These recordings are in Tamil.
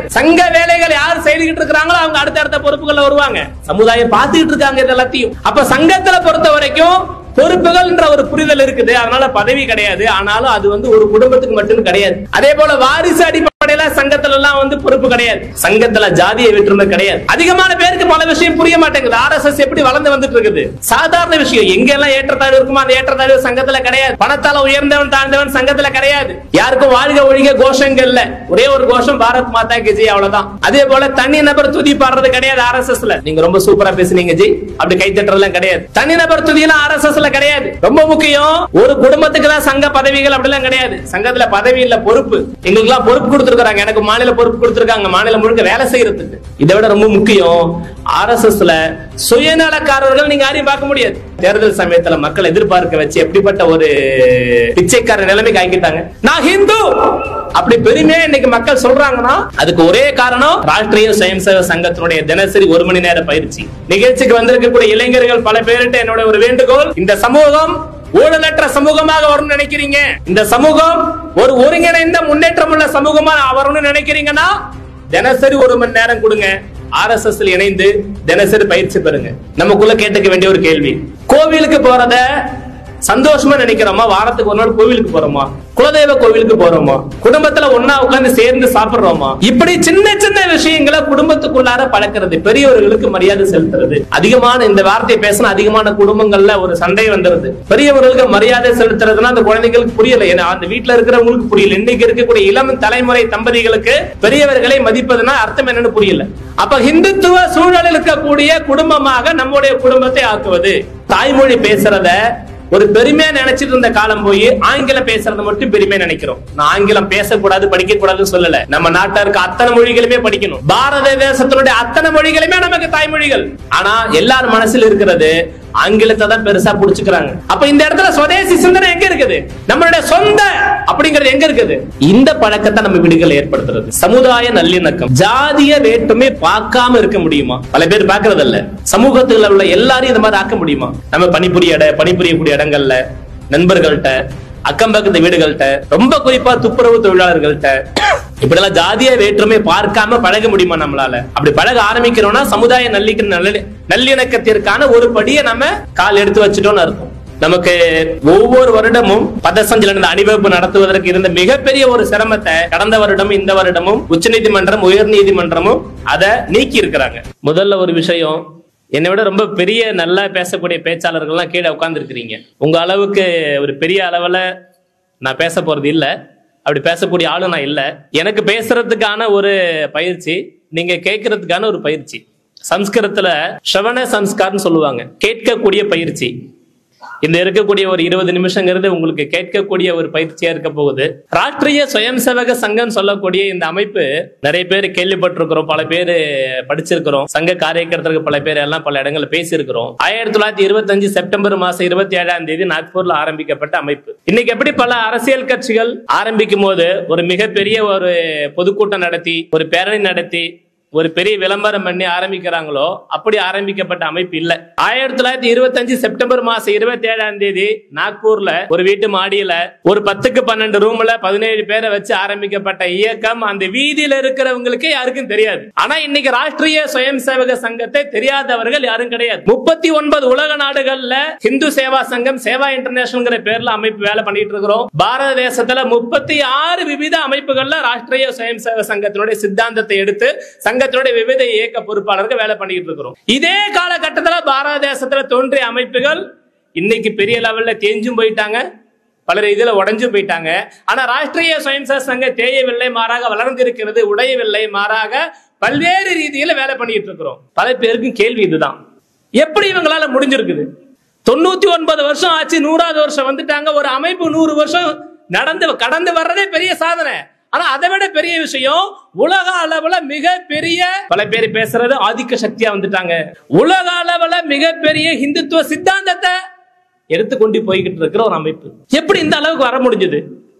கிடையாது சங்க வேலைகள் யார் செய்துகிட்டு இருக்கிறாங்களோ அவங்க அடுத்த அடுத்த பொறுப்புகள்ல வருவாங்க சமுதாயம் பார்த்துக்கிட்டு இருக்காங்க இது எல்லாத்தையும் அப்ப சங்கத்துல பொறுத்த வரைக்கும் பொறுப்புகள்ன்ற ஒரு புரிதல் இருக்குது அதனால பதவி கிடையாது ஆனாலும் அது வந்து ஒரு குடும்பத்துக்கு மட்டும் கிடையாது அதே போல வாரிசு அடிப்படையில சங்கத்துல எல்லாம் வந்து பொறுப்பு கிடையாது சங்கத்துல ஜாதிய வேற்றுமை கிடையாது அதிகமான பேருக்கு பல விஷயம் புரிய மாட்டேங்குது ஆர்எஸ்எஸ் எப்படி வளர்ந்து வந்துட்டு இருக்குது சாதாரண விஷயம் எங்க எல்லாம் ஏற்றத்தாழ்வு இருக்குமோ அந்த ஏற்றத்தாழ்வு சங்கத்துல கிடையாது பணத்தால உயர்ந்தவன் தாழ்ந்தவன் சங்கத்துல கிடையாது யாருக்கும் வாழ்க ஒழிக கோஷங்கள் இல்ல ஒரே ஒரு கோஷம் பாரத் மாதா கி ஜெய் அவ்வளவுதான் அதே போல தனி நபர் துதி பாடுறது கிடையாது ஆர்எஸ்எஸ்ல நீங்க ரொம்ப சூப்பரா பேசுனீங்க ஜி அப்படி கை தட்டுறதுலாம் கிடையாது தனி நபர் துதியெல்லாம் ஆர்எஸ்எஸ்ல கிடையாது ரொம்ப முக்கியம் ஒரு குடும்பத்துக்கு தான் சங்க பதவிகள் அப்படிலாம் கிடையாது சங்கத்துல பதவி இல்ல பொறுப்பு எங்களுக்கு எல்லாம் பொறுப்பு கொடுத்திருக்காங்க எனக்கு மாநில பொறுப்பு கொடுத்திருக்காங்க மாநிலம் முழுக்க வேலை செய்யறதுக்கு இதை விட ரொம்ப முக்கியம் ஆர்எஸ்எஸ்ல சுயநலக்காரர்கள் நீங்க யாரையும் பார்க்க முடியாது தேர்தல் சமயத்துல மக்கள் எதிர்பார்க்க வச்சு எப்படிப்பட்ட ஒரு பிச்சைக்கார நிலைமைக்கு ஆக்கிட்டாங்க நான் ஹிந்து அப்படி பெருமையா இன்னைக்கு மக்கள் சொல்றாங்கன்னா அதுக்கு ஒரே காரணம் ராஷ்டிரிய சுயம் சேவ சங்கத்தினுடைய தினசரி ஒரு மணி நேர பயிற்சி நிகழ்ச்சிக்கு வந்திருக்கக்கூடிய இளைஞர்கள் பல பேர்கிட்ட என்னோட ஒரு வேண்டுகோள் இந்த சமூகம் ஊழலற்ற சமூகமாக வரும்னு நினைக்கிறீங்க இந்த சமூகம் ஒரு ஒருங்கிணைந்த முன்னேற்றம் உள்ள சமூகமா வரணும்னு நினைக்கிறீங்கன்னா தினசரி ஒரு மணி நேரம் கொடுங்க ஆர்எஸ்எஸ் இணைந்து தினசரி பயிற்சி பெறுங்க நமக்குள்ள கேட்டுக்க வேண்டிய ஒரு கேள்வி கோவிலுக்கு போறத சந்தோஷமா நினைக்கிறோமா வாரத்துக்கு ஒரு நாள் கோவிலுக்கு போறோமா குலதெய்வ கோவிலுக்கு போறோமா குடும்பத்துல ஒன்னா உட்கார்ந்து சேர்ந்து சாப்பிடுறோமா இப்படி சின்ன சின்ன விஷயங்களை குடும்பத்துக்குள்ளார பழக்கிறது பெரியவர்களுக்கு மரியாதை செலுத்துறது அதிகமான இந்த வார்த்தையை பேசினா அதிகமான குடும்பங்கள்ல ஒரு சண்டை வந்துருது பெரியவர்களுக்கு மரியாதை செலுத்துறதுன்னா அந்த குழந்தைகளுக்கு புரியல ஏன்னா அந்த வீட்டுல இருக்கிறவங்களுக்கு புரியல இன்னைக்கு இருக்கக்கூடிய இளம் தலைமுறை தம்பதிகளுக்கு பெரியவர்களை மதிப்பதுன்னா அர்த்தம் என்னன்னு புரியல அப்ப ஹிந்துத்துவ சூழலில் இருக்கக்கூடிய குடும்பமாக நம்முடைய குடும்பத்தை ஆக்குவது தாய்மொழி பேசுறத ஒரு பெருமையா நினைச்சிட்டு இருந்த காலம் போய் ஆங்கிலம் பேசுறத மட்டும் பெருமையா நினைக்கிறோம் நான் ஆங்கிலம் பேசக்கூடாது படிக்க கூடாதுன்னு சொல்லல நம்ம நாட்டா இருக்க அத்தனை மொழிகளுமே படிக்கணும் பாரத தேசத்தினுடைய அத்தனை மொழிகளுமே நமக்கு தாய்மொழிகள் ஆனா எல்லார் மனசுல இருக்கிறது ஆங்கிலத்தை தான் பெருசா புடிச்சுக்கிறாங்க அப்ப இந்த இடத்துல சுதேசி சிந்தனை எங்க இருக்குது நம்மளுடைய சொந்த அப்படிங்கிறது எங்க இருக்குது இந்த பழக்கத்தை நம்ம வீடுகள் ஏற்படுத்துறது சமுதாய நல்லிணக்கம் ஜாதிய வேற்றுமை பார்க்காம இருக்க முடியுமா பல பேர் பாக்குறது இல்ல சமூகத்துல உள்ள எல்லாரையும் இந்த மாதிரி ஆக்க முடியுமா நம்ம பணிபுரிய இட பணிபுரியக்கூடிய இடங்கள்ல நண்பர்கள்ட்ட அக்கம் பக்கத்து வீடுகள்கிட்ட ரொம்ப குறிப்பா துப்புரவு தொழிலாளர்கள்ட்ட இப்படிலாம் ஜாதிய வேற்றுமை பார்க்காம பழக முடியுமா நம்மளால அப்படி பழக ஆரம்பிக்கிறோம்னா சமுதாய நல்லிக்க நல்ல நல்லிணக்கத்திற்கான ஒரு படியை நம்ம கால் எடுத்து வச்சுட்டோம்னு அர்த்தம் நமக்கு ஒவ்வொரு வருடமும் பதசஞ்சில் நடந்த அணிவகுப்பு நடத்துவதற்கு இருந்த மிகப்பெரிய ஒரு சிரமத்தை கடந்த வருடமும் இந்த வருடமும் உச்சநீதிமன்றம் உயர் நீதிமன்றமும் அதை நீக்கி இருக்கிறாங்க முதல்ல ஒரு விஷயம் என்னை விட ரொம்ப பெரிய நல்லா பேசக்கூடிய பேச்சாளர்கள்லாம் கீழே உட்கார்ந்துருக்கிறீங்க உங்க அளவுக்கு ஒரு பெரிய அளவுல நான் பேச போறது இல்ல அப்படி பேசக்கூடிய ஆளும் நான் இல்ல எனக்கு பேசுறதுக்கான ஒரு பயிற்சி நீங்க கேட்கறதுக்கான ஒரு பயிற்சி சம்ஸ்கிருதத்துல ஸ்ரவண சம்ஸ்கார்னு சொல்லுவாங்க கேட்கக்கூடிய பயிற்சி இந்த இருக்கக்கூடிய ஒரு இருபது நிமிஷங்கிறது உங்களுக்கு கேட்கக்கூடிய ஒரு பயிற்சியா இருக்க போகுது ராஷ்டிரிய சுயம் சேவக சங்கம் சொல்லக்கூடிய இந்த அமைப்பு நிறைய பேர் கேள்விப்பட்டிருக்கிறோம் பல பேர் படிச்சிருக்கிறோம் சங்க காரியக்கர்த்தர்கள் பல பேர் எல்லாம் பல இடங்கள்ல பேசியிருக்கிறோம் ஆயிரத்தி தொள்ளாயிரத்தி இருபத்தஞ்சு செப்டம்பர் மாசம் இருபத்தி ஏழாம் தேதி நாக்பூர்ல ஆரம்பிக்கப்பட்ட அமைப்பு இன்னைக்கு எப்படி பல அரசியல் கட்சிகள் ஆரம்பிக்கும் போது ஒரு மிகப்பெரிய ஒரு பொதுக்கூட்டம் நடத்தி ஒரு பேரணி நடத்தி ஒரு பெரிய விளம்பரம் பண்ணி ஆரம்பிக்கிறாங்களோ அப்படி ஆரம்பிக்கப்பட்ட அமைப்பு இல்ல ஆயிரத்தி தொள்ளாயிரத்தி இருபத்தஞ்சு செப்டம்பர் மாசம் இருபத்தி ஏழாம் தேதி நாக்பூர்ல ஒரு வீட்டு மாடியில ஒரு பத்துக்கு பன்னெண்டு ரூம்ல பதினேழு பேரை வச்சு ஆரம்பிக்கப்பட்ட இயக்கம் அந்த வீதியில இருக்கிறவங்களுக்கு யாருக்கும் தெரியாது ஆனா இன்னைக்கு ராஷ்டிரிய சுயம் சேவக சங்கத்தை தெரியாதவர்கள் யாரும் கிடையாது முப்பத்தி ஒன்பது உலக நாடுகள்ல ஹிந்து சேவா சங்கம் சேவா இன்டர்நேஷனல் பேர்ல அமைப்பு வேலை பண்ணிட்டு இருக்கிறோம் பாரத தேசத்துல முப்பத்தி ஆறு விவித அமைப்புகள்ல ராஷ்டிரிய சுயம் சேவக சங்கத்தினுடைய சித்தாந்தத்தை எடுத்து சங்கத்தினுடைய விவித இயக்க பொறுப்பாளர்கள் வேலை பண்ணிட்டு இருக்கிறோம் இதே காலகட்டத்துல பாரத தேசத்துல தோன்றிய அமைப்புகள் இன்னைக்கு பெரிய லெவல்ல தேஞ்சும் போயிட்டாங்க பலர் இதுல உடைஞ்சும் போயிட்டாங்க ஆனா ராஷ்டிரிய சுயம் சேவக சங்கம் தேயவில்லை மாறாக வளர்ந்திருக்கிறது உடையவில்லை மாறாக பல்வேறு ரீதியில வேலை பண்ணிட்டு இருக்கிறோம் பல பேருக்கும் கேள்வி இதுதான் எப்படி இவங்களால முடிஞ்சிருக்குது தொண்ணூத்தி ஒன்பது வருஷம் ஆச்சு நூறாவது வருஷம் வந்துட்டாங்க ஒரு அமைப்பு நூறு வருஷம் நடந்து கடந்து வர்றதே பெரிய சாதனை ஆனா அதை விட பெரிய விஷயம் உலக அளவுல மிக பெரிய பல பேர் பேசுறது ஆதிக்க சக்தியா வந்துட்டாங்க உலக அளவுல மிகப்பெரிய ஹிந்துத்துவ சித்தாந்தத்தை எடுத்துக்கொண்டு போய்கிட்டு இருக்கிற ஒரு அமைப்பு எப்படி இந்த அளவுக்கு வர முடிஞ்சது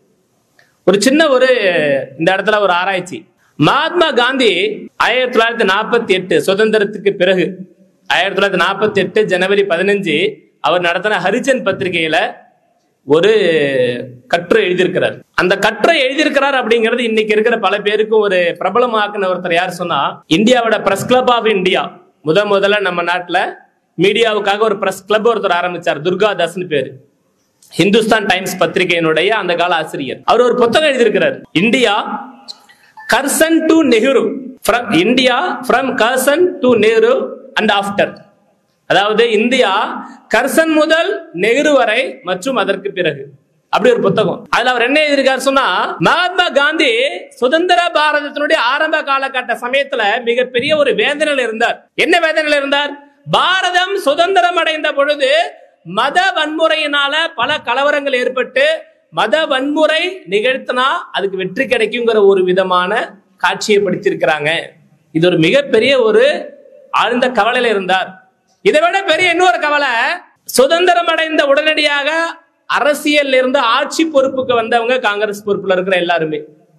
ஒரு சின்ன ஒரு இந்த இடத்துல ஒரு ஆராய்ச்சி மகாத்மா காந்தி ஆயிரத்தி தொள்ளாயிரத்தி நாற்பத்தி எட்டு சுதந்திரத்துக்கு பிறகு ஆயிரத்தி தொள்ளாயிரத்தி நாற்பத்தி எட்டு ஜனவரி பதினஞ்சு அவர் நடத்தின ஹரிஜன் பத்திரிகையில ஒரு கட்டுரை எழுதியிருக்கிறார் அந்த கட்டுரை எழுதியிருக்கிறார் அப்படிங்கிறது இன்னைக்கு இருக்கிற பல பேருக்கும் ஒரு பிரபலமாக்குன ஒருத்தர் யார் சொன்னா இந்தியாவோட பிரஸ் கிளப் ஆஃப் இந்தியா முத முதல்ல நம்ம நாட்டுல மீடியாவுக்காக ஒரு பிரஸ் கிளப் ஒருத்தர் ஆரம்பிச்சார் துர்கா தாஸ்னு பேரு ஹிந்துஸ்தான் டைம்ஸ் பத்திரிகையினுடைய அந்த கால ஆசிரியர் அவர் ஒரு புத்தகம் எழுதியிருக்கிறார் India Curzon to Nehru from India from Curzon to Nehru and after அதாவது இந்தியா கர்சன் முதல் நெஹ்ரு வரை மற்றும் அதற்கு பிறகு அப்படி ஒரு புத்தகம் அதுல அவர் என்ன எழுதியிருக்காரு சொன்னா மகாத்மா காந்தி சுதந்திர பாரதத்தினுடைய ஆரம்ப காலகட்ட சமயத்துல மிகப்பெரிய ஒரு வேதனையில் இருந்தார் என்ன வேதனையில் இருந்தார் பாரதம் சுதந்திரம் அடைந்த பொழுது மத வன்முறையினால பல கலவரங்கள் ஏற்பட்டு மத வன்முறை நிகழ்த்தினா அதுக்கு வெற்றி கிடைக்குங்கிற ஒரு விதமான காட்சியை படுத்தியிருக்கிறாங்க இது ஒரு மிகப்பெரிய ஒரு ஆழ்ந்த கவலையில இருந்தார் இதை விட பெரிய இன்னொரு கவலை சுதந்திரம் அடைந்த உடனடியாக அரசியல் இருந்து ஆட்சி பொறுப்புக்கு வந்தவங்க காங்கிரஸ் பொறுப்புல இருக்கிற எல்லாருமே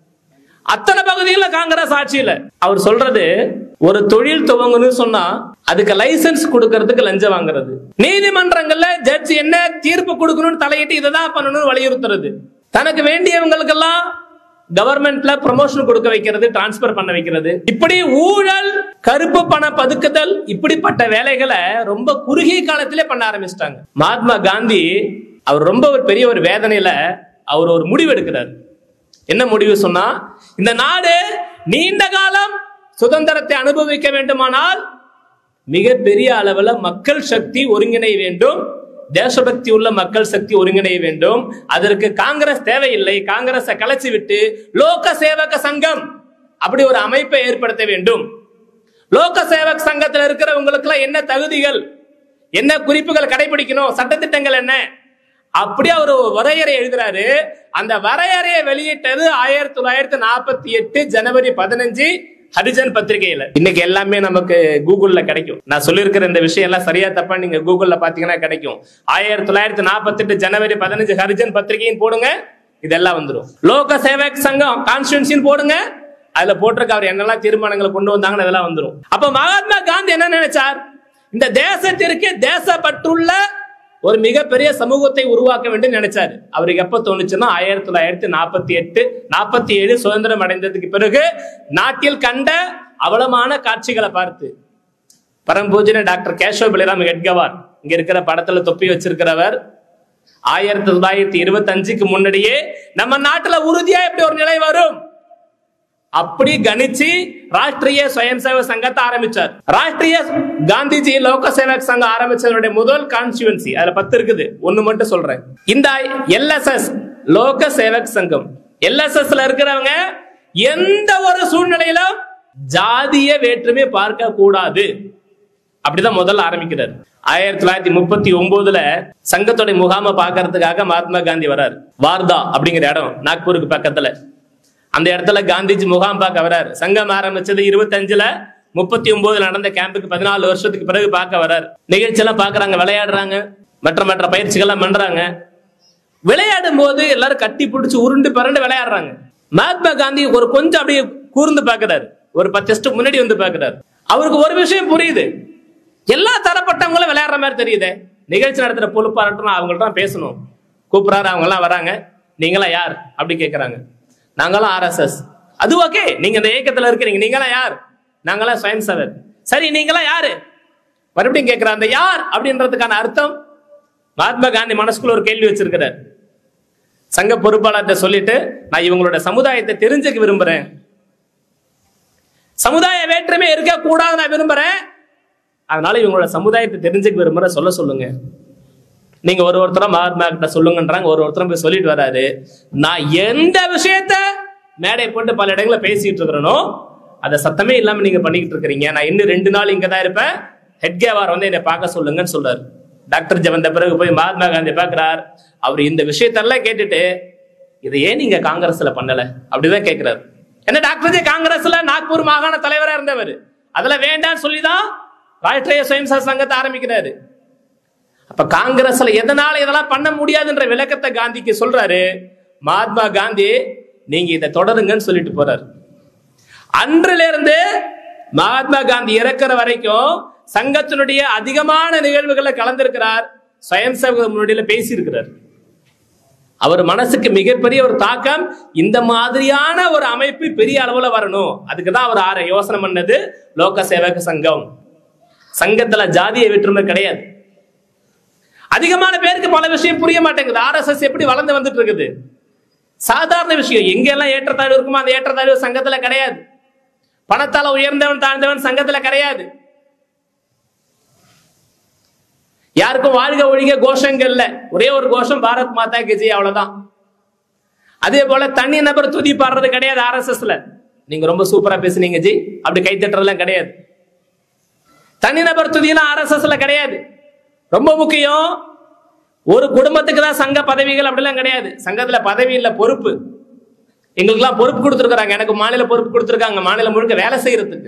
அத்தனை பகுதியில காங்கிரஸ் ஆட்சியில அவர் சொல்றது ஒரு தொழில் துவங்கணும்னு சொன்னா அதுக்கு லைசன்ஸ் கொடுக்கறதுக்கு லஞ்சம் வாங்குறது நீதிமன்றங்கள்ல ஜட்ஜ் என்ன தீர்ப்பு கொடுக்கணும்னு தலையிட்டு இதை தான் பண்ணணும்னு வலியுறுத்துறது தனக்கு வேண்டியவங்களுக்கெல்லாம் கவர்மெண்ட்ல ப்ரமோஷன் கொடுக்க வைக்கிறது டிரான்ஸ்பர் பண்ண வைக்கிறது இப்படி ஊழல் கருப்பு பண பதுக்குதல் இப்படிப்பட்ட வேலைகளை ரொம்ப குறுகிய காலத்திலே பண்ண ஆரம்பிச்சிட்டாங்க மகாத்மா காந்தி அவர் ரொம்ப ஒரு பெரிய ஒரு வேதனையில அவர் ஒரு முடிவு எடுக்கிறார் என்ன முடிவு சொன்னா இந்த நாடு நீண்ட காலம் சுதந்திரத்தை அனுபவிக்க வேண்டுமானால் மிகப்பெரிய அளவுல மக்கள் சக்தி ஒருங்கிணை வேண்டும் தேசபக்தி உள்ள மக்கள் சக்தி ஒருங்கிணைய வேண்டும் அதற்கு காங்கிரஸ் தேவையில்லை காங்கிரஸை கலைச்சு விட்டு லோக சேவக சங்கம் அப்படி ஒரு அமைப்பை ஏற்படுத்த வேண்டும் லோக சேவக் சங்கத்தில் இருக்கிறவங்களுக்கு என்ன தகுதிகள் என்ன குறிப்புகள் கடைபிடிக்கணும் சட்டத்திட்டங்கள் என்ன அப்படி அவர் ஒரு வரையறை எழுதுறாரு அந்த வரையறையை வெளியிட்டது ஆயிரத்தி தொள்ளாயிரத்தி நாற்பத்தி எட்டு ஜனவரி பதினஞ்சு ஹரிஜன் பத்திரிகையில இன்னைக்கு எல்லாமே நமக்கு கூகுள்ல கிடைக்கும் நான் சொல்லியிருக்கிற இந்த விஷயம் எல்லாம் சரியா தப்பா நீங்க கூகுள்ல பாத்தீங்கன்னா கிடைக்கும் ஆயிரத்தி தொள்ளாயிரத்தி நாற்பத்தி எட்டு ஜனவரி பதினஞ்சு ஹரிஜன் பத்திரிகையின் போடுங்க இதெல்லாம் வந்துடும் லோக சேவக் சங்கம் கான்ஸ்டியூன்சின்னு போடுங்க அதுல போட்டிருக்க அவர் என்னெல்லாம் தீர்மானங்களை கொண்டு வந்தாங்கன்னு அதெல்லாம் வந்துடும் அப்ப மகாத்மா காந்தி என்ன நினைச்சார் இந்த தேசத்திற்கு தேசப்பற்றுள்ள ஒரு மிகப்பெரிய சமூகத்தை உருவாக்க வேண்டும் நினைச்சாரு அவருக்கு எப்ப தோணுச்சுன்னா ஆயிரத்தி தொள்ளாயிரத்தி நாற்பத்தி எட்டு நாற்பத்தி ஏழு சுதந்திரம் அடைந்ததுக்கு பிறகு நாட்டில் கண்ட அவலமான காட்சிகளை பார்த்து பரம்பூஜன டாக்டர் கேசவ பலிராம் ஹெட்கவார் இங்க இருக்கிற படத்துல தொப்பி வச்சிருக்கிறவர் ஆயிரத்தி தொள்ளாயிரத்தி இருபத்தி அஞ்சுக்கு முன்னாடியே நம்ம நாட்டுல உறுதியா எப்படி ஒரு நிலை வரும் அப்படி கணிச்சு ராஷ்டிரிய சுயம் சேவக் சங்கத்தை ஆரம்பிச்சார் ராஷ்டிரிய காந்திஜி லோக சேவக் சங்கம் ஆரம்பிச்சதனுடைய முதல் கான்ஸ்டியூன்சி அதுல பத்து இருக்குது ஒண்ணு மட்டும் சொல்றேன் இந்த எல்எஸ்எஸ் லோக சேவக் சங்கம் எல்எஸ்எஸ்ல இருக்கிறவங்க எந்த ஒரு சூழ்நிலையிலும் ஜாதிய வேற்றுமை பார்க்க கூடாது அப்படிதான் முதல்ல ஆரம்பிக்கிறார் ஆயிரத்தி தொள்ளாயிரத்தி முப்பத்தி ஒன்பதுல சங்கத்தோட முகாமை பார்க்கறதுக்காக மகாத்மா காந்தி வர்றார் வார்தா அப்படிங்கிற இடம் நாக்பூருக்கு பக்கத்துல அந்த இடத்துல காந்திஜி முகாம் பார்க்க வர்றார் சங்கம் ஆரம்பிச்சது இருபத்தஞ்சுல முப்பத்தி ஒன்பதுல நடந்த கேம்புக்கு பதினாலு வருஷத்துக்கு பிறகு பார்க்க வர்றார் நிகழ்ச்சியெல்லாம் பாக்குறாங்க விளையாடுறாங்க மற்ற மற்ற பயிற்சிகள்லாம் பண்றாங்க விளையாடும் போது எல்லாரும் கட்டி பிடிச்சி உருண்டு பிறண்டு விளையாடுறாங்க மகாத்மா காந்தி ஒரு கொஞ்சம் அப்படியே கூர்ந்து பார்க்கிறாரு ஒரு பத்து ஸ்டெப் முன்னாடி வந்து பார்க்கிறாரு அவருக்கு ஒரு விஷயம் புரியுது எல்லா தரப்பட்டவங்களும் விளையாடுற மாதிரி தெரியுதே நிகழ்ச்சி நடத்துற பொறுப்பாளர்கிட்ட அவங்கள்ட்ட தான் பேசணும் கூப்பிடுறாரு அவங்க எல்லாம் வராங்க நீங்களாம் யார் அப்படி கேட்கறாங்க நாங்களாம் ஆர்எஸ்எஸ் அது ஓகே நீங்க இந்த இயக்கத்துல இருக்கிறீங்க நீங்களாம் யார் நாங்களாம் சுயம் சேவர் சரி நீங்களாம் யாரு மறுபடியும் கேட்கிற அந்த யார் அப்படின்றதுக்கான அர்த்தம் மகாத்மா காந்தி மனசுக்குள்ள ஒரு கேள்வி வச்சிருக்கிறார் சங்க பொறுப்பாளர்கிட்ட சொல்லிட்டு நான் இவங்களோட சமுதாயத்தை தெரிஞ்சுக்க விரும்புறேன் சமுதாய வேற்றுமை இருக்க கூடாது நான் விரும்புறேன் அதனால இவங்களோட சமுதாயத்தை தெரிஞ்சுக்க விரும்புற சொல்ல சொல்லுங்க நீங்க ஒரு ஒருத்தரா மகாத்மா கிட்ட சொல்லுங்கன்றாங்க ஒரு ஒருத்தரும் போய் சொல்லிட்டு வராரு நான் எந்த விஷயத்த மேடை போட்டு பல இடங்கள பேசிட்டு இருக்கிறனோ அதை சத்தமே இல்லாம நீங்க பண்ணிக்கிட்டு இருக்கிறீங்க நான் இன்னும் ரெண்டு நாள் இங்க தான் இருப்பேன் ஹெட்கேவார் வந்து என்னை பார்க்க சொல்லுங்கன்னு சொல்றாரு டாக்டர் ஜவந்த பிறகு போய் மகாத்மா காந்தி பார்க்கிறார் அவர் இந்த விஷயத்தெல்லாம் கேட்டுட்டு இதை ஏன் நீங்க காங்கிரஸ்ல பண்ணல அப்படிதான் கேட்கிறாரு என்ன டாக்டர் ஜி காங்கிரஸ்ல நாக்பூர் மாகாண தலைவரா இருந்தவர் அதுல வேண்டாம்னு சொல்லிதான் ராஷ்டிரிய சுயம்சா சங்கத்தை ஆரம்பிக்கிறாரு அப்ப காங்கிரஸ்ல எதனால இதெல்லாம் பண்ண முடியாதுன்ற விளக்கத்தை காந்திக்கு சொல்றாரு மகாத்மா காந்தி நீங்க இதை தொடருங்கன்னு சொல்லிட்டு போறாரு அன்றிலிருந்து இருந்து மகாத்மா காந்தி இறக்குற வரைக்கும் சங்கத்தினுடைய அதிகமான நிகழ்வுகளை கலந்திருக்கிறார் சுயம் சேவக முன்னாடியில பேசி இருக்கிறார் அவர் மனசுக்கு மிகப்பெரிய ஒரு தாக்கம் இந்த மாதிரியான ஒரு அமைப்பு பெரிய அளவுல வரணும் அதுக்கு தான் அவர் ஆற யோசனை பண்ணது லோக சேவக சங்கம் சங்கத்துல ஜாதிய வேற்றுமை கிடையாது அதிகமான பேருக்கு பல விஷயம் புரிய மாட்டேங்குது ஆர்எஸ்எஸ் எப்படி வளர்ந்து வந்துட்டு இருக்குது சாதாரண விஷயம் எங்கெல்லாம் ஏற்றத்தாழ்வு இருக்குமோ அந்த ஏற்றத்தாழ்வு சங்கத்துல கிடையாது பணத்தால உயர்ந்தவன் தாழ்ந்தவன் சங்கத்துல கிடையாது யாருக்கும் வாழ்க ஒழிக கோஷங்கள் இல்ல ஒரே ஒரு கோஷம் பாரத் மாதா கி ஜெய் அவ்வளவுதான் அதே போல தனி நபர் துதி பாடுறது கிடையாது ஆர்எஸ்எஸ்ல நீங்க ரொம்ப சூப்பரா பேசுனீங்க ஜி அப்படி கை தட்டுறதுலாம் கிடையாது தனிநபர் துதியெல்லாம் ஆர்எஸ்எஸ்ல கிடையாது ரொம்ப முக்கியம் ஒரு குடும்பத்துக்கு தான் சங்க பதவிகள் அப்படிலாம் கிடையாது சங்கத்துல பதவி இல்ல பொறுப்பு எங்களுக்கெல்லாம் பொறுப்பு கொடுத்துருக்காங்க எனக்கு மாநில பொறுப்பு கொடுத்துருக்காங்க மாநிலம் முழுக்க வேலை செய்யறதுக்கு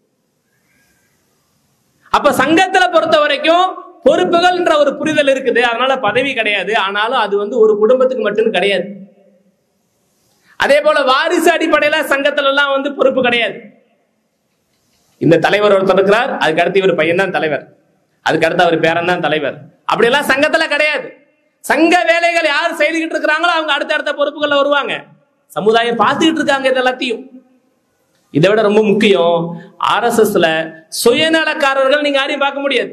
அப்ப சங்கத்துல பொறுத்த வரைக்கும் பொறுப்புகள்ன்ற ஒரு புரிதல் இருக்குது அதனால பதவி கிடையாது ஆனாலும் அது வந்து ஒரு குடும்பத்துக்கு மட்டும் கிடையாது அதே போல வாரிசு அடிப்படையில சங்கத்துல எல்லாம் வந்து பொறுப்பு கிடையாது இந்த தலைவர் ஒருத்தர் இருக்கிறார் அதுக்கு அடுத்து இவர் பையன் தான் தலைவர் அதுக்கு அடுத்து அவர் பேரன் தான் தலைவர் அப்படியெல்லாம் சங்கத்துல கிடையாது சங்க வேலைகள் யார் செய்துகிட்டு இருக்கிறாங்களோ அவங்க அடுத்த அடுத்த பொறுப்புகள்ல வருவாங்க சமுதாயம் பார்த்துக்கிட்டு இருக்காங்க இது எல்லாத்தையும் இதை விட ரொம்ப முக்கியம் ஆர்எஸ்எஸ்ல சுயநலக்காரர்கள் நீங்க யாரையும் பார்க்க முடியாது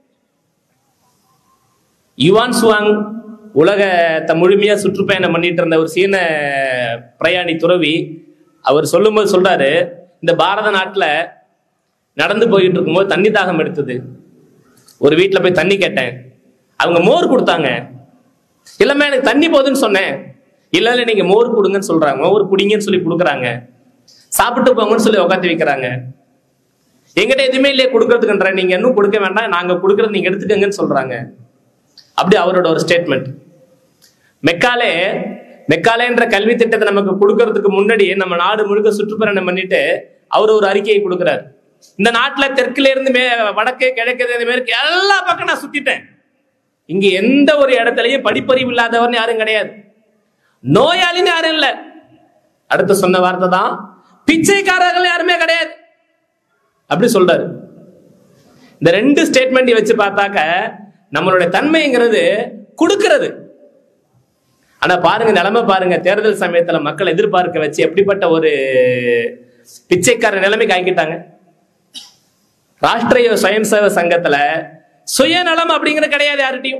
யுவான் சுவாங் உலகத்தை முழுமையா சுற்றுப்பயணம் பண்ணிட்டு இருந்த ஒரு சீன பிரயாணி துறவி அவர் சொல்லும்போது சொல்றாரு இந்த பாரத நாட்டுல நடந்து போயிட்டு இருக்கும்போது தண்ணி தாகம் எடுத்தது ஒரு வீட்டுல போய் தண்ணி கேட்டேன் அவங்க மோர் கொடுத்தாங்க இல்லம்மா எனக்கு தண்ணி போதுன்னு சொன்னேன் இல்ல இல்ல நீங்க மோர் கொடுங்கன்னு சொல்றாங்க மோர் குடிங்கன்னு சொல்லி கொடுக்குறாங்க சாப்பிட்டு போங்கன்னு சொல்லி உட்காந்து வைக்கிறாங்க எங்கிட்ட எதுவுமே இல்லையே கொடுக்கறதுக்குன்ற நீங்க இன்னும் கொடுக்க வேண்டாம் நாங்க கொடுக்கறது நீங்க எடுத்துக்கங்கன்னு சொல்றாங்க அப்படி அவரோட ஒரு ஸ்டேட்மெண்ட் மெக்காலே மெக்காலேன்ற கல்வி திட்டத்தை நமக்கு கொடுக்கறதுக்கு முன்னாடி நம்ம நாடு முழுக்க சுற்றுப்பயணம் பண்ணிட்டு அவர் ஒரு அறிக்கையை கொடுக்கிறார் இந்த நாட்டுல தெற்குல இருந்து மே வடக்கு கிழக்கு இந்த மேற்கு எல்லா பக்கம் நான் சுத்திட்டேன் இங்க எந்த ஒரு இடத்துலயும் படிப்பறிவு இல்லாதவர்னு யாரும் கிடையாது நோயாளின்னு யாரும் இல்ல அடுத்து சொன்ன வார்த்தை தான் பிச்சைக்காரர்கள் யாருமே கிடையாது அப்படி சொல்றாரு இந்த ரெண்டு ஸ்டேட்மெண்ட் வச்சு பார்த்தாக்க நம்மளுடைய தன்மைங்கிறது கொடுக்கிறது ஆனா பாருங்க நிலைமை பாருங்க தேர்தல் சமயத்துல மக்கள் எதிர்பார்க்க வச்சு எப்படிப்பட்ட ஒரு பிச்சைக்கார நிலைமைக்கு ஆக்கிட்டாங்க ராஷ்டிரிய சுயம் சேவ சங்கத்துல சுயநலம் அப்படிங்கிறது கிடையாது யார்கிட்டயும்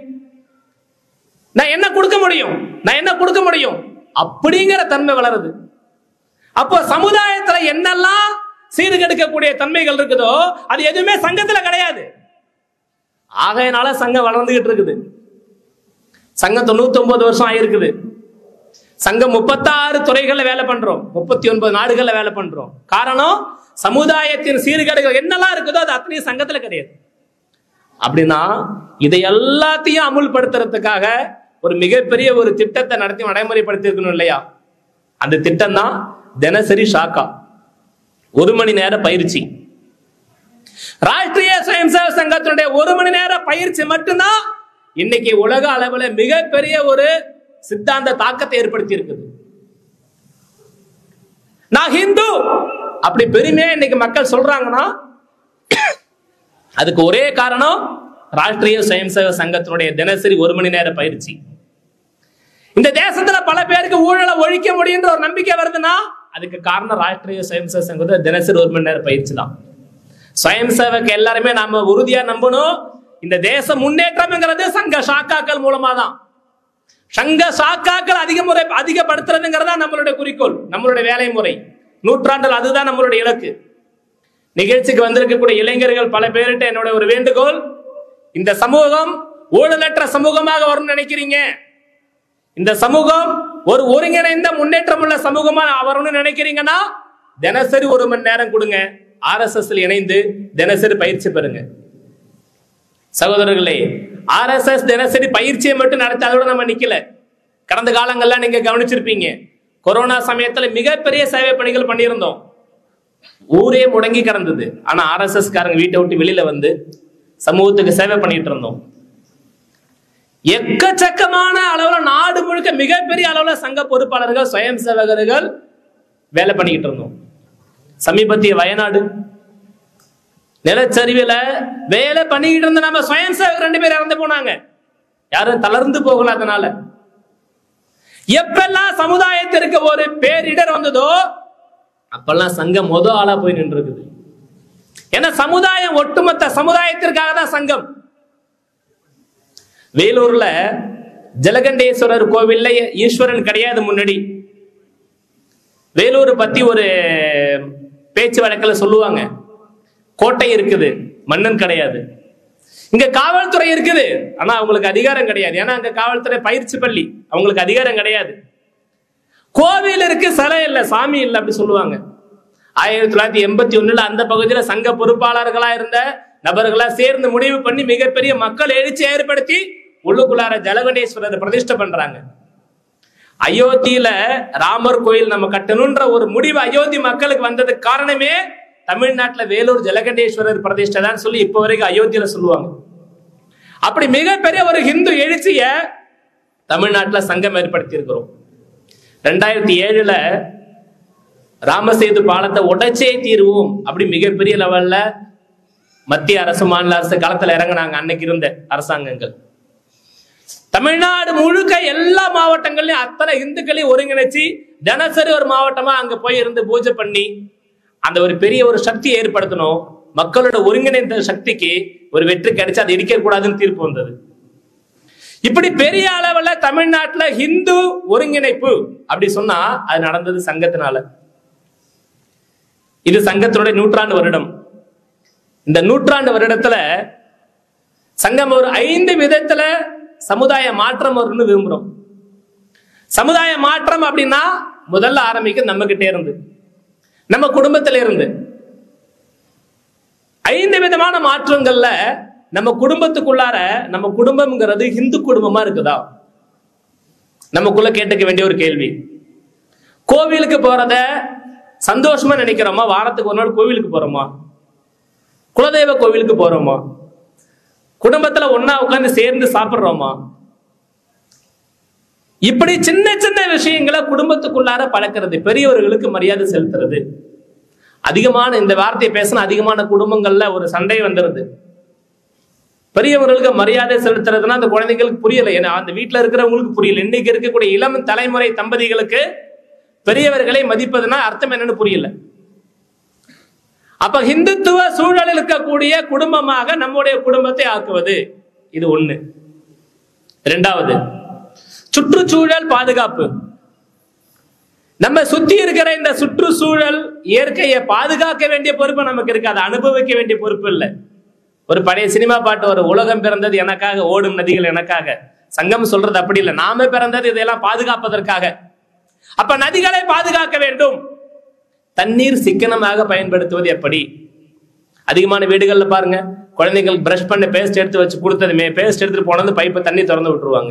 நான் என்ன கொடுக்க முடியும் நான் என்ன கொடுக்க முடியும் அப்படிங்கிற தன்மை வளருது அப்போ சமுதாயத்துல என்னெல்லாம் சீர்கெடுக்கக்கூடிய தன்மைகள் இருக்குதோ அது எதுவுமே சங்கத்துல கிடையாது ஆகையினால சங்கம் வளர்ந்துகிட்டு இருக்குது சங்கம் தொண்ணூத்தி ஒன்பது வருஷம் ஆயிருக்குது சங்கம் முப்பத்தாறு துறைகள்ல வேலை பண்றோம் முப்பத்தி ஒன்பது நாடுகள்ல வேலை பண்றோம் காரணம் சமுதாயத்தின் சீர்கேடுகள் என்னெல்லாம் இருக்குதோ அது அத்தனையும் சங்கத்துல கிடையாது அப்படின்னா இதை எல்லாத்தையும் அமுல்படுத்துறதுக்காக ஒரு மிகப்பெரிய ஒரு திட்டத்தை நடத்தி நடைமுறைப்படுத்தி இருக்கணும் இல்லையா அந்த திட்டம் தான் தினசரி ஷாக்கா ஒரு மணி நேர பயிற்சி ராஷ்டிரிய சுயம் சேவ சங்கத்தினுடைய ஒரு மணி நேர பயிற்சி மட்டும்தான் இன்னைக்கு உலக அளவுல மிகப்பெரிய ஒரு சித்தாந்த தாக்கத்தை ஏற்படுத்தி இருக்குது நான் ஹிந்து அப்படி பெருமையா இன்னைக்கு மக்கள் சொல்றாங்கன்னா அதுக்கு ஒரே காரணம் ராஷ்டிரிய சுயம் சேவ சங்கத்தினுடைய தினசரி ஒரு மணி நேர பயிற்சி இந்த தேசத்துல பல பேருக்கு ஊழலை ஒழிக்க முடியுன்ற ஒரு நம்பிக்கை வருதுன்னா அதுக்கு காரணம் ராஷ்டிரிய சுயம் சேவ சங்கத்துல தினசரி ஒரு மணி நேர பயிற்சி தான் சுயம் சேவக் எல்லாருமே நாம உறுதியா நம்பணும் இந்த தேச முன்னேற்றம்ங்கிறது சங்க சாக்காக்கள் மூலமா தான் சங்க சாக்காக்கள் அதிக முறை அதிகப்படுத்துறதுங்கிறதா நம்மளுடைய குறிக்கோள் நம்மளுடைய வேலை முறை நூற்றாண்டில் அதுதான் நம்மளுடைய இலக்கு நிகழ்ச்சிக்கு வந்திருக்கக்கூடிய இளைஞர்கள் பல பேர்கிட்ட என்னோட ஒரு வேண்டுகோள் இந்த சமூகம் ஊழலற்ற சமூகமாக வரும்னு நினைக்கிறீங்க இந்த சமூகம் ஒரு ஒருங்கிணைந்த முன்னேற்றம் உள்ள சமூகமா வரும்னு நினைக்கிறீங்கன்னா தினசரி ஒரு மணி நேரம் கொடுங்க ஆர்எஸ்எஸ் இணைந்து தினசரி பயிற்சி பெறுங்க சகோதரர்களே ஆர்எஸ்எஸ் தினசரி பயிற்சியை மட்டும் நடத்தி அதோட நம்ம நிக்கல கடந்த காலங்கள்ல நீங்க கவனிச்சிருப்பீங்க கொரோனா சமயத்துல மிகப்பெரிய சேவை பணிகள் பண்ணியிருந்தோம் ஊரே முடங்கி கிடந்தது ஆனா ஆர்எஸ்எஸ் காரங்க வீட்டை விட்டு வெளியில வந்து சமூகத்துக்கு சேவை பண்ணிட்டு இருந்தோம் எக்கச்சக்கமான அளவுல நாடு முழுக்க மிகப்பெரிய அளவுல சங்க பொறுப்பாளர்கள் சுயம் சேவகர்கள் வேலை பண்ணிக்கிட்டு இருந்தோம் சமீபத்திய வயநாடு நிலச்சரிவுல வேலை பண்ணிக்கிட்டு இருந்த நம்ம சுயம் சேவகர் ரெண்டு பேர் இறந்து போனாங்க யாரும் தளர்ந்து போகல அதனால எப்பெல்லாம் சமுதாயத்திற்கு ஒரு பேரிடர் வந்ததோ அப்பெல்லாம் சங்கம் மொத ஆளா போய் நின்று இருக்குது ஏன்னா சமுதாயம் ஒட்டுமொத்த சமுதாயத்திற்காக தான் சங்கம் வேலூர்ல ஜலகண்டேஸ்வரர் கோவில்ல ஈஸ்வரன் கிடையாது முன்னாடி வேலூர் பத்தி ஒரு பேச்சு வழக்கில் சொல்லுவாங்க கோட்டை இருக்குது மன்னன் கிடையாது இங்க காவல்துறை இருக்குது ஆனா அவங்களுக்கு அதிகாரம் கிடையாது ஏன்னா அங்க காவல்துறை பயிற்சி பள்ளி அவங்களுக்கு அதிகாரம் கிடையாது கோவில் இருக்கு சிலை இல்ல சாமி இல்ல அப்படி சொல்லுவாங்க ஆயிரத்தி தொள்ளாயிரத்தி எண்பத்தி ஒண்ணுல அந்த பகுதியில சங்க பொறுப்பாளர்களா இருந்த நபர்களா சேர்ந்து முடிவு பண்ணி மிகப்பெரிய மக்கள் எழுச்சி ஏற்படுத்தி உள்ளுக்குள்ளார ஜலகண்டேஸ்வரர் பிரதிஷ்டை பண்றாங்க அயோத்தியில ராமர் கோயில் நம்ம கட்டணும்ன்ற ஒரு முடிவு அயோத்தி மக்களுக்கு வந்ததுக்கு காரணமே தமிழ்நாட்டுல வேலூர் ஜலகண்டேஸ்வரர் பிரதிஷ்டை தான் சொல்லி இப்ப வரைக்கும் அயோத்தியில சொல்லுவாங்க அப்படி மிகப்பெரிய ஒரு ஹிந்து எழுச்சிய தமிழ்நாட்டுல சங்கம் ஏற்படுத்தி இருக்கிறோம் ரெண்டாயிரத்தி ஏழுல ராமசேது பாலத்தை உடைச்சே தீர்வோம் அப்படி மிகப்பெரிய லெவல்ல மத்திய அரசு மாநில அரசு களத்துல இறங்குனாங்க அன்னைக்கு இருந்த அரசாங்கங்கள் தமிழ்நாடு முழுக்க எல்லா மாவட்டங்கள்லயும் அத்தனை இந்துக்களையும் ஒருங்கிணைச்சு தினசரி ஒரு மாவட்டமா அங்க போய் இருந்து பூஜை பண்ணி அந்த ஒரு பெரிய ஒரு சக்தி ஏற்படுத்தணும் மக்களோட ஒருங்கிணைந்த சக்திக்கு ஒரு வெற்றி கிடைச்சு அதை இடிக்க கூடாதுன்னு தீர்ப்பு வந்தது இப்படி பெரிய அளவுல தமிழ்நாட்டுல ஹிந்து ஒருங்கிணைப்பு அப்படி சொன்னா அது நடந்தது சங்கத்தினால இது சங்கத்தினுடைய நூற்றாண்டு வருடம் இந்த நூற்றாண்டு வருடத்துல சங்கம் ஒரு ஐந்து விதத்துல சமுதாய மாற்றம் வரும்னு விரும்புறோம் சமுதாய மாற்றம் அப்படின்னா முதல்ல ஆரம்பிக்க நம்ம கிட்டே இருந்து நம்ம குடும்பத்தில இருந்து ஐந்து விதமான மாற்றங்கள்ல நம்ம குடும்பத்துக்குள்ளார நம்ம குடும்பம்ங்கிறது இந்து குடும்பமா இருக்குதா நமக்குள்ள கேட்டுக்க வேண்டிய ஒரு கேள்வி கோவிலுக்கு போறத சந்தோஷமா நினைக்கிறோமா வாரத்துக்கு ஒரு நாள் கோவிலுக்கு போறோமா குலதெய்வ கோவிலுக்கு போறோமா குடும்பத்துல ஒன்னா உட்கார்ந்து சேர்ந்து சாப்பிடுறோமா இப்படி சின்ன சின்ன விஷயங்களை குடும்பத்துக்குள்ளார பழக்கிறது பெரியவர்களுக்கு மரியாதை செலுத்துறது அதிகமான இந்த வார்த்தையை பேசின அதிகமான குடும்பங்கள்ல ஒரு சண்டை வந்துருது பெரியவர்களுக்கு மரியாதை செலுத்துறதுன்னா அந்த குழந்தைங்களுக்கு புரியல ஏன்னா அந்த வீட்டுல இருக்கிறவங்களுக்கு புரியல இன்னைக்கு இருக்கக்கூடிய இளம் தலைமுறை தம்பதிகளுக்கு பெரியவர்களை மதிப்பதுன்னா அர்த்தம் என்னன்னு புரியல அப்ப ஹிந்துத்துவ சூழலில் இருக்கக்கூடிய குடும்பமாக நம்முடைய குடும்பத்தை ஆக்குவது இது ஒண்ணு இரண்டாவது சுற்றுச்சூழல் பாதுகாப்பு நம்ம சுத்தி இருக்கிற இந்த சுற்றுச்சூழல் இயற்கையை பாதுகாக்க வேண்டிய பொறுப்பு நமக்கு இருக்கு அதை அனுபவிக்க வேண்டிய பொறுப்பு இல்லை ஒரு பழைய சினிமா பாட்டு ஒரு உலகம் பிறந்தது எனக்காக ஓடும் நதிகள் எனக்காக சங்கம் சொல்றது அப்படி இல்லை நாம பிறந்தது இதெல்லாம் பாதுகாப்பதற்காக அப்ப நதிகளை பாதுகாக்க வேண்டும் தண்ணீர் சிக்கனமாக பயன்படுத்துவது எப்படி அதிகமான வீடுகள்ல பாருங்க குழந்தைங்களுக்கு பிரஷ் பண்ண பேஸ்ட் எடுத்து வச்சு கொடுத்ததுமே பேஸ்ட் எடுத்துட்டு போனது பைப்பை தண்ணி திறந்து விட்டுருவாங்க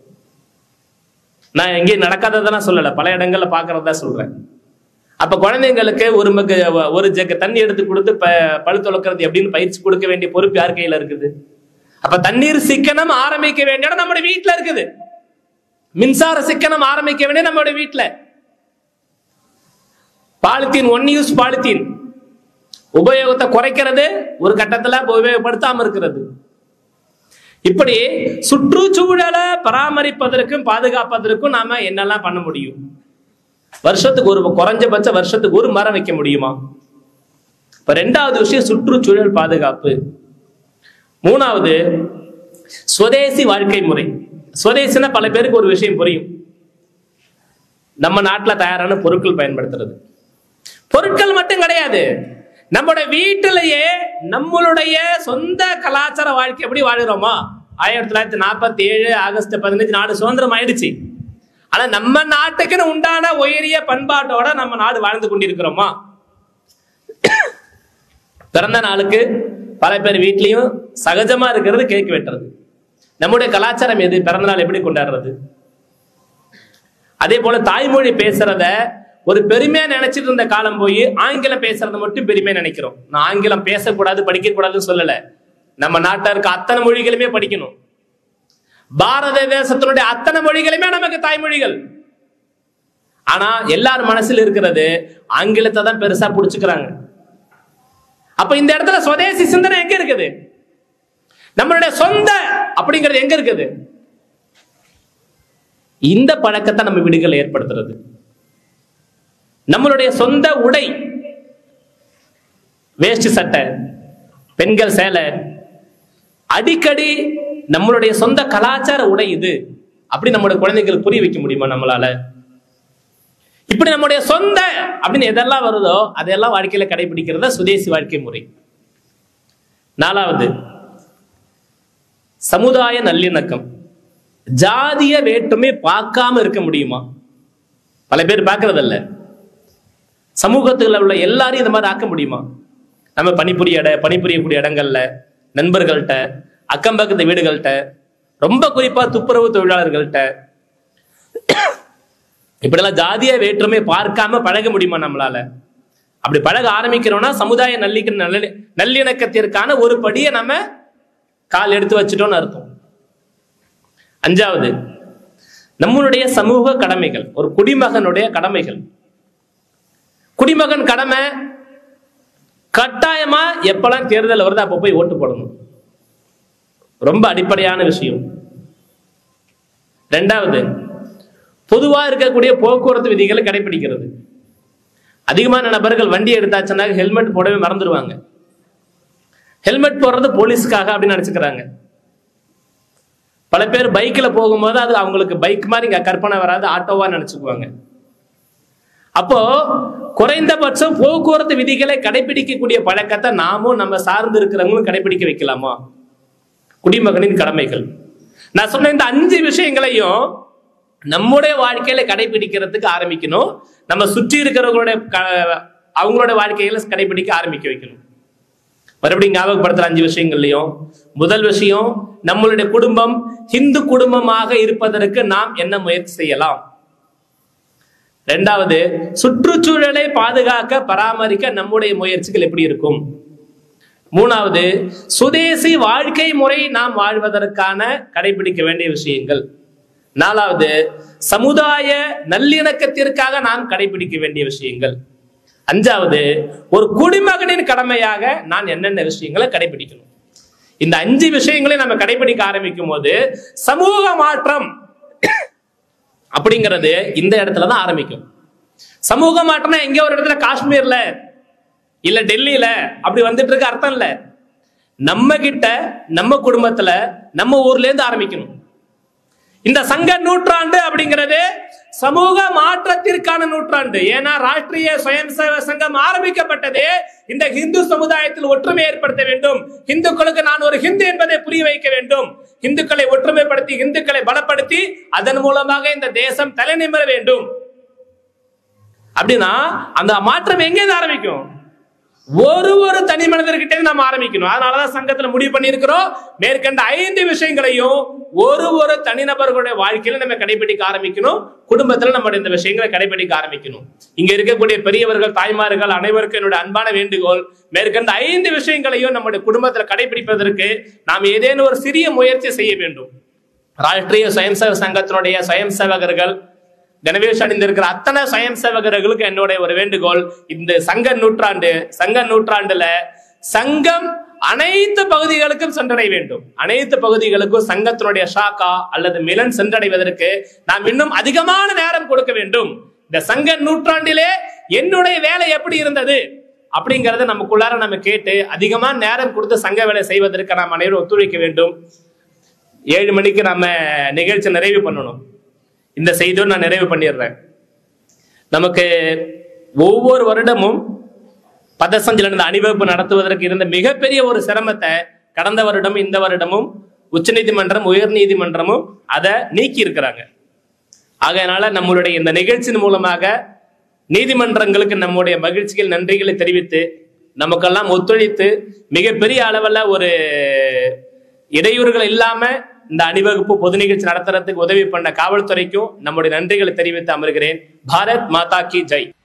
நான் எங்கேயும் நடக்காததான் சொல்லல பல இடங்கள்ல பாக்குறதா சொல்றேன் அப்ப குழந்தைங்களுக்கு ஒரு மக்கு ஒரு ஜக்கு தண்ணி எடுத்து கொடுத்து ப பழு துளக்கிறது எப்படின்னு பயிற்சி கொடுக்க வேண்டிய பொறுப்பு யார் கையில இருக்குது அப்ப தண்ணீர் சிக்கனம் ஆரம்பிக்க வேண்டிய இடம் நம்முடைய வீட்டுல இருக்குது மின்சார சிக்கனம் ஆரம்பிக்க வேண்டிய நம்மளுடைய வீட்டுல பாலித்தீன் ஒன் யூஸ் பாலித்தீன் உபயோகத்தை குறைக்கிறது ஒரு கட்டத்துல உபயோகப்படுத்தாம இருக்கிறது இப்படி சுற்றுச்சூழலை பராமரிப்பதற்கும் பாதுகாப்பதற்கும் நாம என்னெல்லாம் பண்ண முடியும் வருஷத்துக்கு ஒரு குறைஞ்சபட்ச வருஷத்துக்கு ஒரு மரம் வைக்க முடியுமா இப்ப ரெண்டாவது விஷயம் சுற்றுச்சூழல் பாதுகாப்பு மூணாவது சுதேசி வாழ்க்கை முறை சுதேசினா பல பேருக்கு ஒரு விஷயம் புரியும் நம்ம நாட்டுல தயாரான பொருட்கள் பயன்படுத்துறது பொருட்கள் மட்டும் கிடையாது நம்முடைய வீட்டிலேயே நம்மளுடைய சொந்த கலாச்சார வாழ்க்கை எப்படி வாழுறோமா ஆயிரத்தி தொள்ளாயிரத்தி நாற்பத்தி ஏழு ஆகஸ்ட் பதினஞ்சு நாடு சுதந்திரம் ஆயிடுச்சு ஆனா நம்ம நாட்டுக்குன்னு உண்டான உயரிய பண்பாட்டோட நம்ம நாடு வாழ்ந்து கொண்டிருக்கிறோமா பிறந்த நாளுக்கு பல பேர் வீட்லயும் சகஜமா இருக்கிறது கேக் வெட்டுறது நம்முடைய கலாச்சாரம் எது பிறந்த நாள் எப்படி கொண்டாடுறது அதே போல தாய்மொழி பேசுறத ஒரு பெருமையா நினைச்சிட்டு இருந்த காலம் போய் ஆங்கிலம் பேசுறத மட்டும் பெருமையா நினைக்கிறோம் நான் ஆங்கிலம் பேசக்கூடாது படிக்க கூடாதுன்னு சொல்லல நம்ம நாட்டில் இருக்க அத்தனை மொழிகளுமே படிக்கணும் பாரத தேசத்தினுடைய அத்தனை மொழிகளுமே நமக்கு தாய்மொழிகள் ஆனா எல்லார் மனசுல இருக்கிறது ஆங்கிலத்தை தான் பெருசா புடிச்சுக்கிறாங்க அப்ப இந்த இடத்துல சுதேசி சிந்தனை எங்க இருக்குது நம்மளுடைய சொந்த அப்படிங்கிறது எங்க இருக்குது இந்த பழக்கத்தை நம்ம வீடுகள் ஏற்படுத்துறது நம்மளுடைய சொந்த உடை வேஷ்டி சட்டை பெண்கள் சேலை அடிக்கடி நம்மளுடைய சொந்த கலாச்சார உடை இது அப்படி நம்மளுடைய குழந்தைகளுக்கு புரிய வைக்க முடியுமா நம்மளால இப்படி நம்முடைய சொந்த அப்படின்னு எதெல்லாம் வருதோ அதெல்லாம் வாழ்க்கையில கடைபிடிக்கிறத சுதேசி வாழ்க்கை முறை நாலாவது சமுதாய நல்லிணக்கம் ஜாதிய வேற்றுமை பார்க்காம இருக்க முடியுமா பல பேர் பார்க்கறதில்ல சமூகத்துல உள்ள எல்லாரையும் இந்த மாதிரி ஆக்க முடியுமா நம்ம பணிபுரிய இட பணிபுரியக்கூடிய இடங்கள்ல நண்பர்கள்ட்ட அக்கம் பக்கத்து வீடுகள்கிட்ட ரொம்ப குறிப்பா துப்புரவு தொழிலாளர்கள்ட்ட இப்படிலாம் ஜாதிய வேற்றுமை பார்க்காம பழக முடியுமா நம்மளால அப்படி பழக ஆரம்பிக்கிறோம்னா சமுதாய நல்லிக்க நல்ல நல்லிணக்கத்திற்கான ஒரு படியை நம்ம கால் எடுத்து வச்சுட்டோம்னு அர்த்தம் அஞ்சாவது நம்மளுடைய சமூக கடமைகள் ஒரு குடிமகனுடைய கடமைகள் குடிமகன் கடமை கட்டாயமா எப்பெல்லாம் தேர்தல் வருது அப்ப போய் ஓட்டு போடணும் ரொம்ப அடிப்படையான விஷயம் ரெண்டாவது பொதுவா இருக்கக்கூடிய போக்குவரத்து விதிகளை கடைபிடிக்கிறது அதிகமான நபர்கள் வண்டி எடுத்தாச்சுன்னா ஹெல்மெட் போடவே மறந்துடுவாங்க ஹெல்மெட் போடுறது போலீஸ்க்காக அப்படின்னு நினைச்சுக்கிறாங்க பல பேர் பைக்கில் போகும்போது அது அவங்களுக்கு பைக் மாதிரி இங்க கற்பனை வராது ஆட்டோவா நினைச்சுக்குவாங்க அப்போ குறைந்தபட்சம் போக்குவரத்து விதிகளை கடைபிடிக்கக்கூடிய பழக்கத்தை நாமும் நம்ம சார்ந்து இருக்கிறவங்களும் கடைபிடிக்க வைக்கலாமா குடிமகனின் கடமைகள் நான் சொன்ன இந்த அஞ்சு விஷயங்களையும் நம்முடைய வாழ்க்கையில கடைபிடிக்கிறதுக்கு ஆரம்பிக்கணும் நம்ம சுற்றி இருக்கிறவங்களுடைய க- அவங்களோட வாழ்க்கையில கடைபிடிக்க ஆரம்பிக்க வைக்கணும் மறுபடியும் ஞாபகப்படுத்துற அஞ்சு விஷயங்கள்லயும் முதல் விஷயம் நம்மளுடைய குடும்பம் ஹிந்து குடும்பமாக இருப்பதற்கு நாம் என்ன முயற்சி செய்யலாம் ரெண்டாவது சுற்றுச்சூழலை பாதுகாக்க பராமரிக்க நம்முடைய முயற்சிகள் எப்படி இருக்கும் மூணாவது சுதேசி வாழ்க்கை முறை நாம் வாழ்வதற்கான கடைபிடிக்க வேண்டிய விஷயங்கள் நாலாவது சமுதாய நல்லிணக்கத்திற்காக நாம் கடைபிடிக்க வேண்டிய விஷயங்கள் அஞ்சாவது ஒரு குடிமகனின் கடமையாக நான் என்னென்ன விஷயங்களை கடைபிடிக்கணும் இந்த அஞ்சு விஷயங்களை நம்ம கடைபிடிக்க ஆரம்பிக்கும் போது சமூக மாற்றம் அப்படிங்கிறது இந்த இடத்துல தான் ஆரம்பிக்கும் சமூக மாற்றம்னா எங்க ஒரு இடத்துல காஷ்மீர்ல இல்ல டெல்லியில அப்படி வந்துட்டு இருக்க அர்த்தம் இல்ல நம்ம கிட்ட நம்ம குடும்பத்துல நம்ம ஊர்ல இருந்து ஆரம்பிக்கணும் இந்த சங்க நூற்றாண்டு அப்படிங்கிறது சமூக மாற்றத்திற்கான நூற்றாண்டு ஏன்னா ராஷ்டிரிய சுயம் சேவ சங்கம் ஆரம்பிக்கப்பட்டதே இந்த இந்து சமுதாயத்தில் ஒற்றுமை ஏற்படுத்த வேண்டும் இந்துக்களுக்கு நான் ஒரு ஹிந்து என்பதை புரிய வைக்க வேண்டும் இந்துக்களை ஒற்றுமைப்படுத்தி இந்துக்களை பலப்படுத்தி அதன் மூலமாக இந்த தேசம் தலைநிமிர வேண்டும் அப்படின்னா அந்த மாற்றம் எங்க இருந்து ஆரம்பிக்கும் ஒரு ஒரு தனி மனிதர்கிட்ட இருந்து நம்ம ஆரம்பிக்கணும் அதனாலதான் சங்கத்துல முடிவு பண்ணியிருக்கிறோம் மேற்கண்ட ஐந்து விஷயங்களையும் ஒரு ஒரு தனிநபர்களுடைய வாழ்க்கையில நம்ம கடைபிடிக்க ஆரம்பிக்கணும் குடும்பத்துல நம்ம இந்த விஷயங்களை கடைபிடிக்க ஆரம்பிக்கணும் இங்க இருக்கக்கூடிய பெரியவர்கள் தாய்மார்கள் அனைவருக்கும் என்னுடைய அன்பான வேண்டுகோள் மேற்கண்ட ஐந்து விஷயங்களையும் நம்முடைய குடும்பத்துல கடைபிடிப்பதற்கு நாம் ஏதேனும் ஒரு சிறிய முயற்சி செய்ய வேண்டும் ராஷ்டிரிய சுயம் சேவ சங்கத்தினுடைய சுயம் சேவகர்கள் கணவேஷ் அணிந்திருக்கிற அத்தனை சுயம் சேவகர்களுக்கு என்னுடைய ஒரு வேண்டுகோள் இந்த சங்க நூற்றாண்டு சங்க நூற்றாண்டுல சங்கம் அனைத்து பகுதிகளுக்கும் சென்றடைய வேண்டும் அனைத்து பகுதிகளுக்கும் சங்கத்தினுடைய ஷாக்கா அல்லது மிலன் சென்றடைவதற்கு நாம் இன்னும் அதிகமான நேரம் கொடுக்க வேண்டும் இந்த சங்க நூற்றாண்டிலே என்னுடைய வேலை எப்படி இருந்தது அப்படிங்கறத நமக்குள்ளார நம்ம கேட்டு அதிகமான நேரம் கொடுத்து சங்க வேலை செய்வதற்கு நாம் அனைவரும் ஒத்துழைக்க வேண்டும் ஏழு மணிக்கு நம்ம நிகழ்ச்சி நிறைவு பண்ணணும் இந்த செய்தியோடு நான் நிறைவு பண்ணிடுறேன் நமக்கு ஒவ்வொரு வருடமும் பதசஞ்சில் இருந்த அணிவகுப்பு நடத்துவதற்கு இருந்த மிகப்பெரிய ஒரு சிரமத்தை கடந்த வருடம் இந்த வருடமும் உச்சநீதிமன்றம் உயர் நீதிமன்றமும் அதை நீக்கி இருக்கிறாங்க ஆகையினால நம்மளுடைய இந்த நிகழ்ச்சியின் மூலமாக நீதிமன்றங்களுக்கு நம்முடைய மகிழ்ச்சிகள் நன்றிகளை தெரிவித்து நமக்கெல்லாம் ஒத்துழைத்து மிகப்பெரிய அளவில் ஒரு இடையூறுகள் இல்லாம இந்த அணிவகுப்பு பொது நிகழ்ச்சி நடத்துறதுக்கு உதவி பண்ண காவல்துறைக்கும் நம்முடைய நன்றிகளை தெரிவித்து அமர்கிறேன் பாரத் மாதா கி ஜெய்